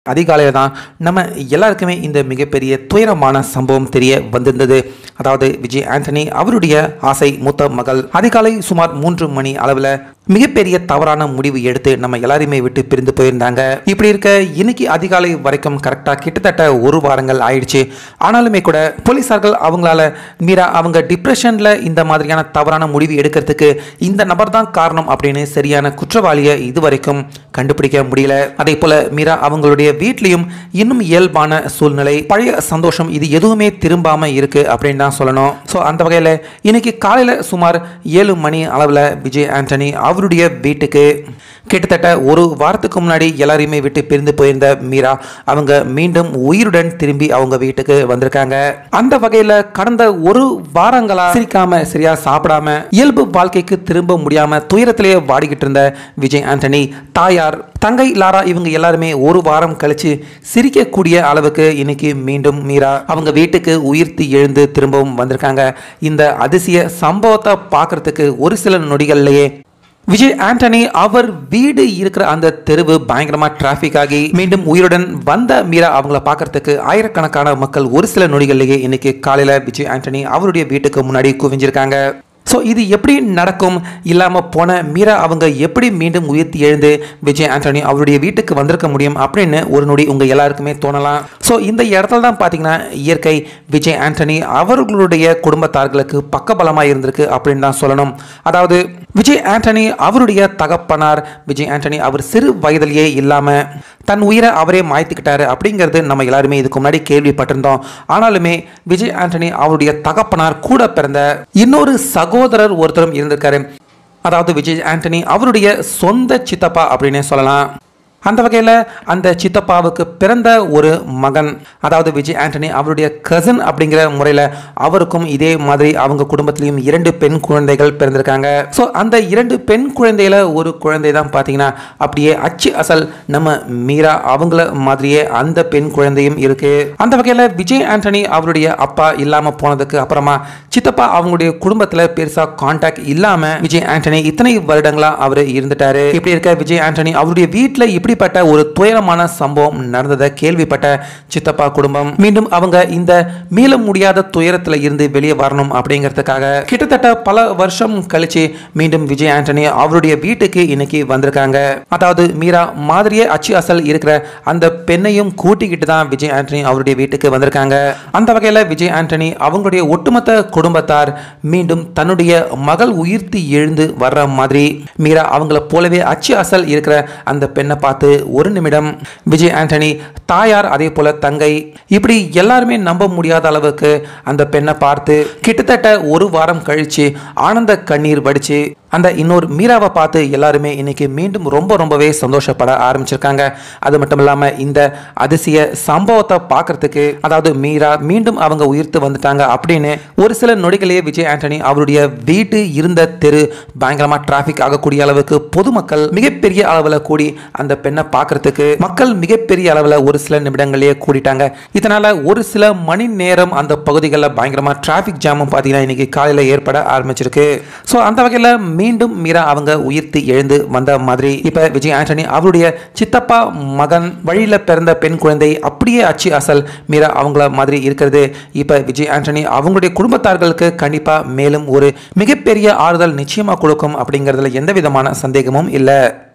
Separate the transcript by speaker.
Speaker 1: அதிகாலையில் தான் நம்ம எல்லாருக்குமே இந்த மிகப்பெரிய துயரமான சம்பவம் தெரிய வந்திருந்தது அதாவது விஜய் ஆண்டனி அவருடைய ஆசை மூத்த மகள் அதிகாலை சுமார் மூன்று மணி அளவில் மிகப்பெரிய தவறான முடிவு எடுத்து நம்ம எல்லாரையுமே விட்டு பிரிந்து போயிருந்தாங்க இப்படி இருக்க இன்னைக்கு அதிகாலை வரைக்கும் கரெக்டாக கிட்டத்தட்ட ஒரு வாரங்கள் ஆயிடுச்சு ஆனாலுமே கூட போலீஸார்கள் அவங்களால மீரா அவங்க டிப்ரெஷனில் இந்த மாதிரியான தவறான முடிவு எடுக்கிறதுக்கு இந்த நபர் தான் காரணம் அப்படின்னு சரியான குற்றவாளியை இதுவரைக்கும் கண்டுபிடிக்க முடியல அதே போல மீரா அவங்களுடைய வீட்லயும் இன்னும் இயல்பான சூழ்நிலை பழைய சந்தோஷம் இது எதுவுமே திரும்பாம இருக்கு அப்படின்னு தான் சொல்லணும் ஸோ அந்த வகையில் இன்னைக்கு காலையில் சுமார் ஏழு மணி அளவில் விஜய் ஆண்டனி அவருடைய வீட்டுக்கு கிட்டத்தட்ட ஒரு வாரத்துக்கு முன்னாடி எல்லாரையுமே விட்டு பிரிந்து போயிருந்த மீரா அவங்க மீண்டும் உயிருடன் திரும்பி அவங்க வீட்டுக்கு வந்திருக்காங்க அந்த வகையில் கடந்த ஒரு வாரங்களா சிரிக்காம சரியா சாப்பிடாம இயல்பு வாழ்க்கைக்கு திரும்ப முடியாம துயரத்திலேயே வாடிக்கிட்டு இருந்த விஜய் ஆண்டனி தாயார் தங்கை லாரா இவங்க எல்லாருமே ஒரு வாரம் கழிச்சு சிரிக்கக்கூடிய அளவுக்கு இன்னைக்கு மீண்டும் மீரா அவங்க வீட்டுக்கு உயிர்த்தி எழுந்து திரும்பவும் வந்திருக்காங்க இந்த அதிசய சம்பவத்தை பார்க்கறதுக்கு ஒரு சில நொடிகள்லயே விஜய் ஆண்டனி அவர் வீடு இருக்கிற அந்த தெருவு பயங்கரமா டிராஃபிக் ஆகி மீண்டும் உயிருடன் வந்த மீரா அவங்கள பார்க்கறதுக்கு ஆயிரக்கணக்கான மக்கள் ஒரு சில நொடிகள்லேயே இன்னைக்கு காலையில விஜய் ஆண்டனி அவருடைய வீட்டுக்கு முன்னாடி குவிஞ்சிருக்காங்க ஸோ இது எப்படி நடக்கும் இல்லாமல் போன மீரா அவங்க எப்படி மீண்டும் உயர்த்தி எழுந்து விஜய் ஆண்டனி அவருடைய வீட்டுக்கு வந்திருக்க முடியும் அப்படின்னு ஒரு நொடி உங்கள் எல்லாருக்குமே தோணலாம் ஸோ இந்த இடத்துல தான் பார்த்தீங்கன்னா இயற்கை விஜய் ஆண்டனி அவர்களுடைய குடும்பத்தார்களுக்கு பக்கபலமாக இருந்திருக்கு அப்படின்னு தான் சொல்லணும் அதாவது விஜய் ஆண்டனி அவருடைய தகப்பனார் விஜய் ஆண்டனி அவர் சிறு வயதிலேயே இல்லாமல் தன் உயிரை அவரே மாய்த்துக்கிட்டாரு அப்படிங்கிறது நம்ம எல்லாருமே இதுக்கு முன்னாடி கேள்விப்பட்டிருந்தோம் ஆனாலுமே விஜய் ஆண்டனி அவருடைய தகப்பனார் கூட பிறந்த இன்னொரு சகோதரர் ஒருத்தரும் இருந்திருக்காரு அதாவது விஜய் ஆண்டனி அவருடைய சொந்த சித்தப்பா அப்படின்னே சொல்லலாம் அந்த வகையில் அந்த சித்தப்பாவுக்கு பிறந்த ஒரு மகன் அதாவது விஜய் ஆண்டனி அவருடைய கசின் அப்படிங்கிற முறையில் அவருக்கும் இதே மாதிரி அவங்க குடும்பத்திலையும் இரண்டு பெண் குழந்தைகள் பிறந்திருக்காங்க ஸோ அந்த இரண்டு பெண் குழந்தையில ஒரு குழந்தை தான் பார்த்தீங்கன்னா அப்படியே அச்சு அசல் நம்ம மீரா அவங்கள மாதிரியே அந்த பெண் குழந்தையும் இருக்கு அந்த வகையில் விஜய் ஆண்டனி அவருடைய அப்பா இல்லாமல் போனதுக்கு அப்புறமா சித்தப்பா அவங்களுடைய குடும்பத்தில் பெருசாக கான்டாக்ட் இல்லாமல் விஜய் ஆண்டனி இத்தனை வருடங்களா அவர் இருந்துட்டாரு இப்படி இருக்க விஜய் ஆண்டனி அவருடைய வீட்டில் இப்படிப்பட்ட ஒரு துயரமான சம்பவம் நடந்ததை கேள்விப்பட்ட சித்தப்பா குடும்பம் மீண்டும் அவங்க இந்த மீள முடியாத துயரத்துல இருந்து வெளியே வரணும் அப்படிங்கிறதுக்காக கிட்டத்தட்ட பல வருஷம் கழிச்சு மீண்டும் விஜய் ஆண்டனி அவருடைய வீட்டுக்கு இன்னைக்கு வந்திருக்காங்க அதாவது மீரா மாதிரியே அச்சு அசல் இருக்கிற அந்த பெண்ணையும் கூட்டிக்கிட்டு தான் விஜய் ஆண்டனி அவருடைய வீட்டுக்கு வந்திருக்காங்க அந்த வகையில் விஜய் ஆண்டனி அவங்களுடைய ஒட்டுமொத்த குடும்பத்தார் மீண்டும் தன்னுடைய மகள் உயிர்த்து எழுந்து வர்ற மாதிரி மீரா அவங்கள போலவே அச்சு அசல் இருக்கிற அந்த பெண்ணை பார்த்து ஒரு நிமிடம் விஜய் ஆண்டனி தாயார் அதே போல தங்கை இப்படி எல்லாருமே நம்ப முடியாத அளவுக்கு அந்த பெண்ணை பார்த்து கிட்டத்தட்ட ஒரு வாரம் கழிச்சு ஆனந்த கண்ணீர் வடிச்சு அந்த இன்னொரு மீராவை பார்த்து எல்லாருமே இன்னைக்கு மீண்டும் ரொம்ப ரொம்பவே சந்தோஷப்பட ஆரம்பிச்சிருக்காங்க அது மட்டும் இல்லாமல் இந்த அதிசய சம்பவத்தை பார்க்கறதுக்கு அதாவது மீரா மீண்டும் அவங்க உயிர்த்து வந்துட்டாங்க அப்படின்னு ஒரு சில நொடிகளையே விஜய் ஆண்டனி அவருடைய வீட்டு இருந்த தெரு பயங்கரமா டிராஃபிக் ஆகக்கூடிய அளவுக்கு பொதுமக்கள் மிகப்பெரிய அளவில் கூடி அந்த பெண்ணை பார்க்கறதுக்கு மக்கள் மிகப்பெரிய அளவில் ஒரு சில நிமிடங்களே கூடிட்டாங்க இதனால ஒரு சில மணி நேரம் அந்த பகுதிகளில் பயங்கரமா டிராஃபிக் ஜாமும் பார்த்தீங்கன்னா இன்னைக்கு காலையில் ஏற்பட ஆரம்பிச்சிருக்கு ஸோ அந்த வகையில் மீண்டும் மீரா அவங்க உயிர்த்து எழுந்து வந்த மாதிரி இப்போ விஜய் ஆண்டனி அவருடைய சித்தப்பா மகன் வழியில் பிறந்த பெண் குழந்தை அப்படியே அச்சு அசல் மீரா அவங்கள மாதிரி இருக்கிறது இப்போ விஜய் ஆண்டனி அவங்களுடைய குடும்பத்தார்களுக்கு கண்டிப்பாக மேலும் ஒரு மிகப்பெரிய ஆறுதல் நிச்சயமாக கொடுக்கும் அப்படிங்கிறதுல எந்த விதமான சந்தேகமும் இல்லை